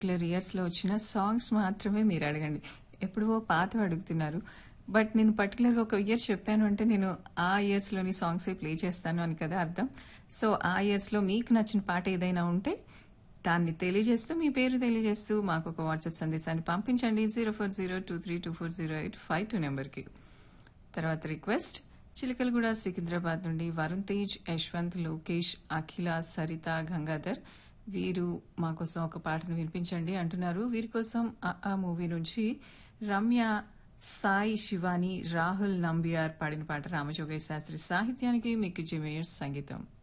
particular ఇయర్స్లో వచ్చిన songs మాత్రమే మీరు అడగండి ఎప్పుడో పాత అడుగుతున్నారు బట్ నేను పర్టికులర్గా ఒక ఇయర్ చెప్పాను అంటే నేను ఆ ఇయర్స్లోని సాంగ్సే ప్లే చేస్తాను అని కదా అర్థం సో ఆ ఇయర్స్లో మీకు నచ్చిన పాట ఏదైనా ఉంటే దాన్ని తెలియజేస్తూ మీ పేరు తెలియజేస్తూ మాకు ఒక వాట్సాప్ సందేశాన్ని పంపించండి zero four zero two three two four zero eight five two నెంబర్కి తర్వాత రిక్వెస్ట్ చిలకలగూడ సికింద్రాబాద్ నుండి వరుణ్ తేజ్ యశ్వంత్ లోకేష్ అఖిల సరిత గంగాధర్ వీరు మా కోసం ఒక పాటను వినిపించండి అంటున్నారు వీరి కోసం ఆ ఆ మూవీ నుంచి రమ్య సాయి శివాని రాహుల్ నంబియార్ పాడిన పాట రామజోగయ్య శాస్త్రి సాహిత్యానికి మిక్కి జిమేయర్ సంగీతం